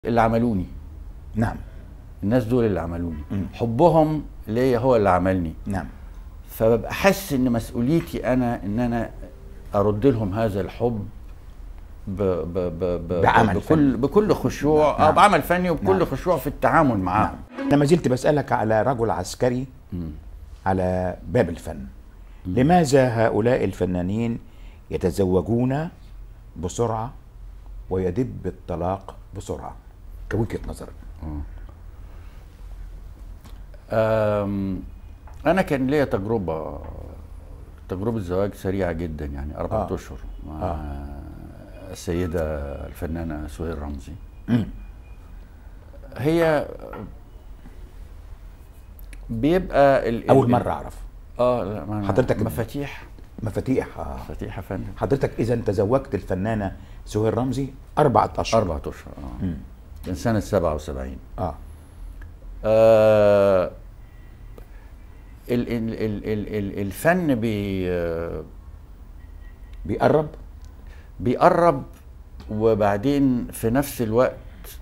اللي عملوني نعم الناس دول اللي عملوني مم. حبهم ليا هو اللي عملني نعم فببقى حاسس ان مسؤوليتي انا ان انا ارد لهم هذا الحب ب ب ب ب بعمل بكل فني. بكل خشوع نعم. او بعمل فني وبكل نعم. خشوع في التعامل معاهم انا ما زلت بسالك على رجل عسكري مم. على باب الفن لماذا هؤلاء الفنانين يتزوجون بسرعه ويدب الطلاق بسرعه كوجهه نظر أم، انا كان ليا تجربه تجربه زواج سريعه جدا يعني اربعة آه. اشهر مع آه. السيده الفنانه سهير رمزي مم. هي بيبقى ال اول ال- مره اعرف اه لا ما حضرتك- مفاتيح مفاتيح آه. مفاتيح يا فندم حضرتك اذا تزوجت الفنانه سهير رمزي اربعه اشهر أربعة أشهر اه مم. من سنة 77 اه آه ال ال ال ال ال الفن بي آه، بيقرب بيقرب وبعدين في نفس الوقت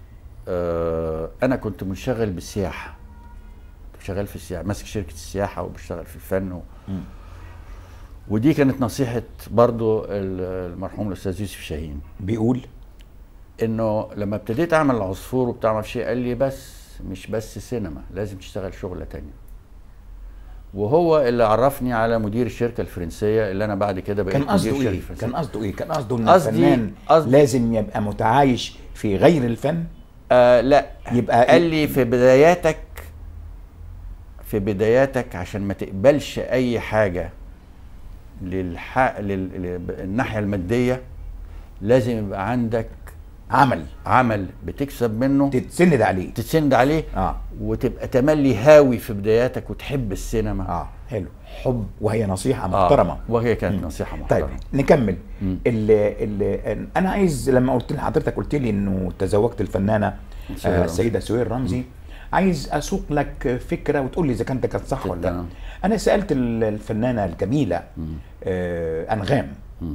آه أنا كنت منشغل بالسياحة كنت شغال في السياحة ماسك شركة السياحة وبشتغل في الفن و... مم. ودي كانت نصيحة برضو ال- المرحوم الأستاذ يوسف شاهين بيقول انه لما ابتديت اعمل العصفور وبتاع ما شيء قال لي بس مش بس سينما لازم تشتغل شغله تانية وهو اللي عرفني على مدير الشركه الفرنسيه اللي انا بعد كده بقيت كان مدير قصده الشركة ايه؟ الفرنسية. كان قصده ايه؟ كان قصده ان قصدي- الفنان قصدي- لازم يبقى متعايش في غير الفن آه لا يبقى قال لي في بداياتك في بداياتك عشان ما تقبلش اي حاجه للحق لل... للناحيه الماديه لازم يبقى عندك عمل عمل بتكسب منه تتسند عليه تتسند عليه اه وتبقى تملي هاوي في بداياتك وتحب السينما اه حلو حب وهي نصيحه آه، محترمه وهي كانت نصيحه طيب محترمه نكمل مم. اللي اللي انا عايز لما قلت لحضرتك قلت لي انه تزوجت الفنانه سهير آه رمزي. السيده سهير رمزي عايز اسوق لك فكره وتقول لي اذا كانت كانت صح ولا لا تمام. انا سالت ال- الفنانه الجميله آه انغام مم.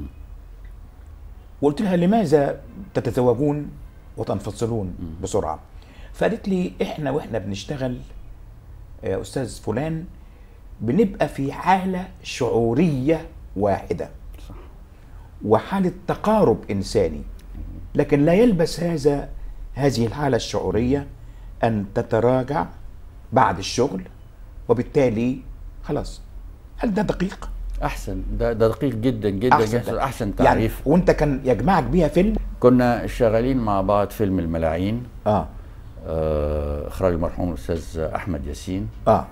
وقلت لها لماذا تتزوجون وتنفصلون بسرعه فقالت لي احنا واحنا بنشتغل يا استاذ فلان بنبقى في حاله شعوريه واحده صح. وحاله تقارب انساني لكن لا يلبس هذا هذه الحاله الشعوريه ان تتراجع بعد الشغل وبالتالي خلاص هل ده دقيق؟ احسن ده, ده دقيق جدا جدا احسن, ده. جداً. أحسن يعني تعريف وانت كان يجمعك بيها فيلم كنا شغالين مع بعض فيلم الملاعين اه آه، اخراج المرحوم الاستاذ احمد ياسين اه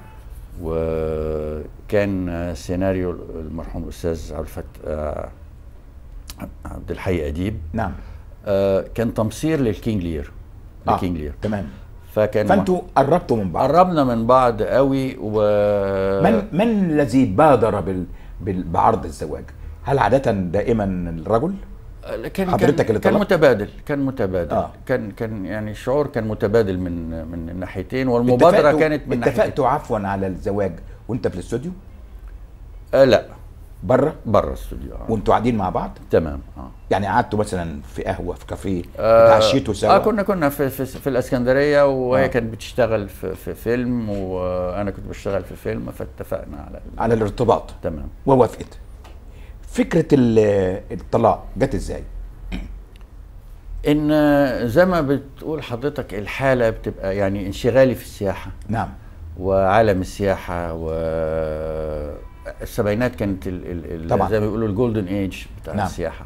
وكان سيناريو المرحوم الاستاذ عبد الفتاح آه، عبد الحي اديب نعم آه، كان تمصير للكينج لير آه. لكينج لير تمام فكان فانتوا قربتوا من بعض قربنا من بعض قوي و من من الذي بادر بال... بال... بعرض الزواج؟ هل عادة دائما الرجل؟ كان حضرتك كان, اللي كان طلبت؟ متبادل كان متبادل آه. كان كان يعني الشعور كان متبادل من من الناحيتين والمبادره اتفقتوا- كانت من ناحيتين اتفقتوا عفوا على الزواج وانت في الاستوديو آه لا بره بره الاستوديو آه. وانتوا قاعدين مع بعض؟ تمام اه يعني قعدتوا مثلا في قهوه في كافيه آه، اتعشيتوا سوا اه كنا كنا في في, في الاسكندريه وهي آه. كانت بتشتغل في, في فيلم وانا كنت بشتغل في فيلم فاتفقنا على ال- على الارتباط تمام ووافقت فكره ال- الطلاق جت ازاي؟ ان زي ما بتقول حضرتك الحاله بتبقى يعني انشغالي في السياحه نعم وعالم السياحه و السبعينات كانت ال ال ال طبعاً. زي ما بيقولوا الجولدن ايج بتاع نعم. السياحه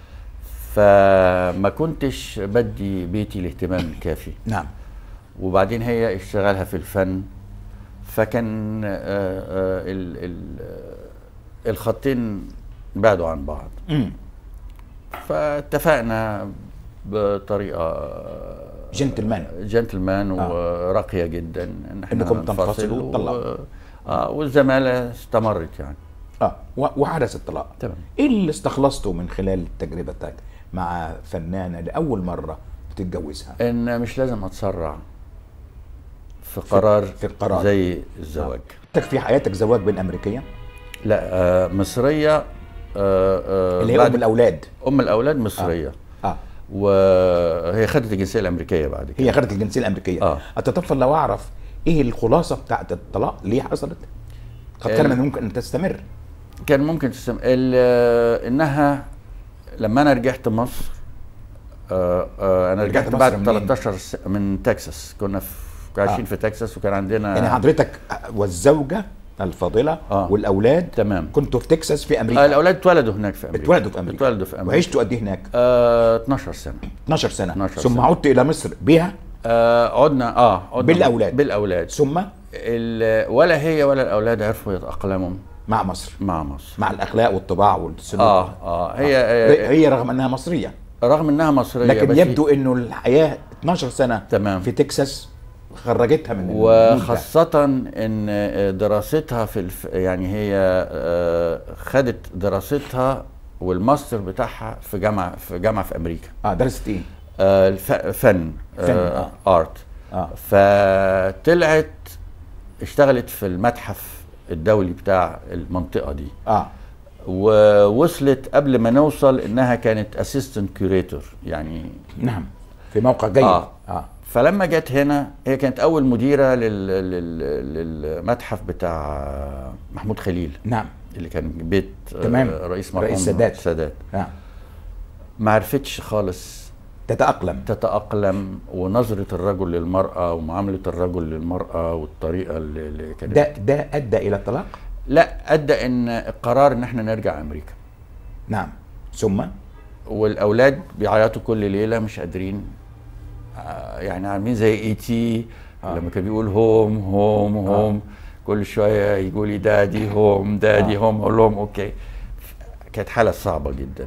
فما كنتش بدي بيتي الاهتمام الكافي نعم وبعدين هي اشتغالها في الفن فكان آه، آه، ال- ال- آه، الخطين بعدوا عن بعض امم فاتفقنا بطريقه جنتلمان جنتلمان آه. وراقيه جدا ان احنا إنكم ننفصل تنفصلوا و- وتطلقوا. اه والزماله استمرت يعني اه و- وحدث الطلاق تمام ايه اللي استخلصته من خلال تجربتك مع فنانه لاول مره بتتجوزها؟ ان مش لازم اتسرع في قرار في القرار. زي الزواج تك في حياتك زواج بين امريكيه لا آه مصريه آه آه اللي هي بعد- ام الاولاد ام الاولاد مصريه اه وهي خدت الجنسيه الامريكيه بعد كده هي خدت الجنسيه الامريكيه آه. اتطفل لو اعرف ايه الخلاصه بتاعت الطلاق ليه حصلت قد كان ال- من الممكن ان تستمر كان ممكن تسم... ال... انها لما انا رجعت مصر آه آه انا رجعت رجعت مصر بعد منين؟ 13 س... من تكساس كنا في كنا عايشين آه. في تكساس وكان عندنا يعني حضرتك والزوجه الفاضله آه. والاولاد تمام كنتوا في تكساس في آه امريكا الاولاد اتولدوا هناك في امريكا اتولدوا في امريكا اتولدوا في امريكا وعشتوا قد ايه هناك آه 12 سنه 12 سنه 12 ثم سنة. عدت الى مصر بها آه عدنا اه عدنا بالأولاد. بالاولاد ثم ال... ولا هي ولا الاولاد عرفوا يتاقلموا مع مصر مع مصر مع الاخلاق والطباع والسلوك اه اه هي هي آه هي رغم انها مصريه رغم انها مصريه لكن بس يبدو انه الحياه 12 سنه تمام. في تكساس خرجتها من المود ده. وخاصة ان دراستها في الف... يعني هي آه، خدت دراستها والماستر بتاعها في جامعة في جامعة في امريكا اه درست ايه؟ آه، الف... فن فن، آه. ارت اه فطلعت اشتغلت في المتحف الدولي بتاع المنطقة دي اه ووصلت قبل ما نوصل انها كانت اسيستنت كيوريتور يعني نعم في موقع جيد آه. اه فلما جت هنا هي كانت اول مديره لل... لل... للمتحف بتاع محمود خليل نعم اللي كان بيت آه، تمام. رئيس مرحوم رئيس سادات. سادات نعم ما عرفتش خالص تتاقلم تتاقلم ونظره الرجل للمراه ومعامله الرجل للمراه والطريقه اللي, اللي كانت ده ده ادى الى الطلاق؟ لا ادى ان القرار ان احنا نرجع امريكا نعم ثم والاولاد بيعيطوا كل ليله مش قادرين آه، يعني عاملين زي اي تي آه. لما كان بيقول هوم هوم هوم كل شويه يقول لي دادي هوم دادي آه. هوم اقول لهم اوكي كانت حاله صعبه جدا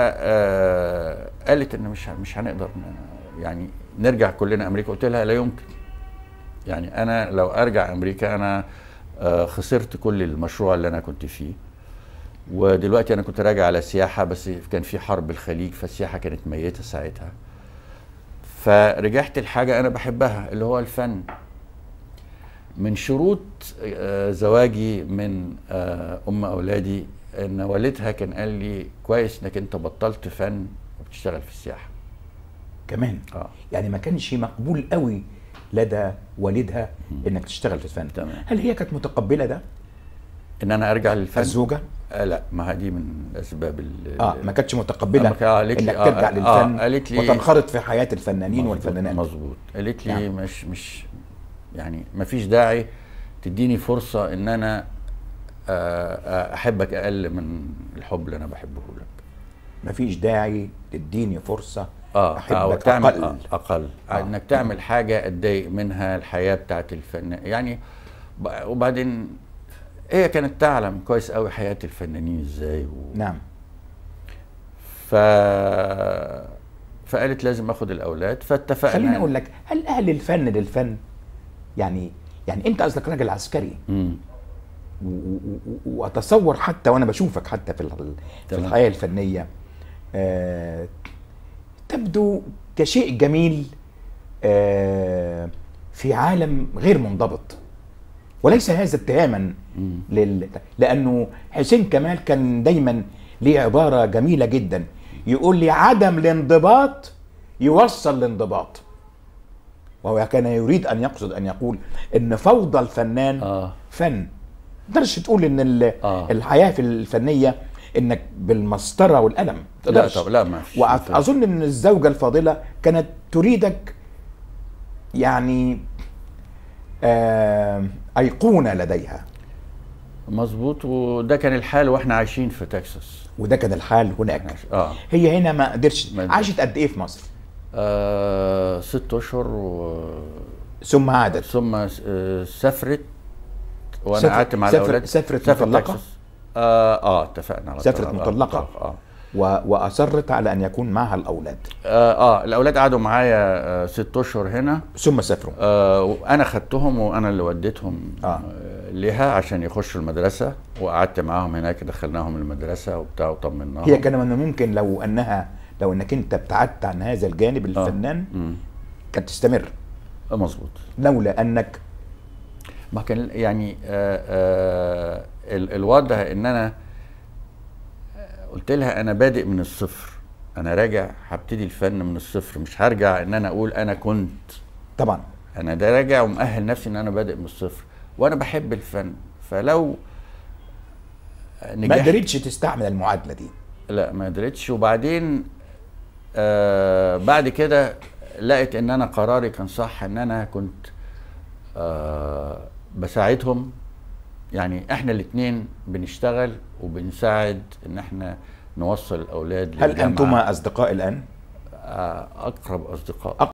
فقالت ان مش مش هنقدر ن- يعني نرجع كلنا امريكا قلت لها لا يمكن يعني انا لو ارجع امريكا انا آه، خسرت كل المشروع اللي انا كنت فيه ودلوقتي انا كنت راجع على سياحه بس كان في حرب الخليج فالسياحه كانت ميته ساعتها فرجعت الحاجه انا بحبها اللي هو الفن من شروط آه، زواجي من آه، ام اولادي ان والدها كان قال لي كويس انك انت بطلت فن وبتشتغل في السياحه كمان اه يعني ما كانش مقبول قوي لدى والدها انك تشتغل في الفن تمام. هل هي كانت متقبله ده ان انا ارجع للفن الزوجه آه لا ما دي من الاسباب ال- اه ما كانتش متقبله آه، ما كان- قالت لي- انك آه، ترجع آه، للفن قالت لي- وتنخرط في حياه الفنانين مظبوط- والفنانات مظبوط قالت لي نعم. مش مش يعني ما فيش داعي تديني فرصه ان انا آه، آه، احبك اقل من الحب اللي انا بحبه لك مفيش داعي تديني فرصه اه او احبك تعمل اقل اقل, أقل. آه. آه. انك تعمل حاجه اتضايق منها الحياه بتاعت الفنان يعني ب- وبعدين هي كانت تعلم كويس قوي حياه الفنانين ازاي و... نعم ف فقالت لازم اخد الاولاد فاتفقنا خليني اقول لك هل اهل الفن للفن يعني يعني انت قصدك راجل عسكري مم. و- و- و- واتصور حتى وانا بشوفك حتى في ال- في تمام. الحياه الفنيه آه تبدو كشيء جميل آه في عالم غير منضبط وليس هذا اتهاما مم. لل... لانه حسين كمال كان دايما ليه عباره جميله جدا يقول لي عدم الانضباط يوصل لانضباط وهو كان يريد ان يقصد ان يقول ان فوضى الفنان اه فن ما تقدرش تقول ان ال- آه. الحياه في الفنيه انك بالمسطره والقلم ما لا تقدرش طب لا ما فيش ما فيش. واظن ان الزوجه الفاضله كانت تريدك يعني آه ايقونه لديها مظبوط وده كان الحال واحنا عايشين في تكساس وده كان الحال هناك اه, هي هنا ما قدرش ما قدرش. عاشت قد ايه في مصر آه ست اشهر و... ثم عادت ثم آه سافرت وانا سافر- قعدت مع سافر- الاولاد سافرت سافرت مطلقة؟ تكساس. اه اه اتفقنا على سافرت طلاق. آه، مطلقة؟ طلاق، اه و... واصرت على ان يكون معها الاولاد اه, آه الاولاد قعدوا معايا آه ست اشهر هنا ثم سافروا آه وانا خدتهم وانا اللي وديتهم آه. آه. ليها عشان يخشوا المدرسه وقعدت معاهم هناك دخلناهم المدرسه وبتاع وطمناهم هي كان من الممكن لو انها لو انك انت ابتعدت عن هذا الجانب الفنان مم. كانت تستمر آه مظبوط لولا انك ما كان يعني آه آه ال- الوضع ان انا آه، قلت لها انا بادئ من الصفر انا راجع هبتدي الفن من الصفر مش هرجع ان انا اقول انا كنت طبعا انا ده راجع ومؤهل نفسي ان انا بادئ من الصفر وانا بحب الفن فلو ما نجحت قدرتش تستعمل المعادله دي لا ما قدرتش وبعدين آه بعد كده لقيت ان انا قراري كان صح ان انا كنت آه بساعدهم يعني احنا الاتنين بنشتغل وبنساعد ان احنا نوصل الاولاد هل للجامعة. انتما اصدقاء الان آه اقرب اصدقاء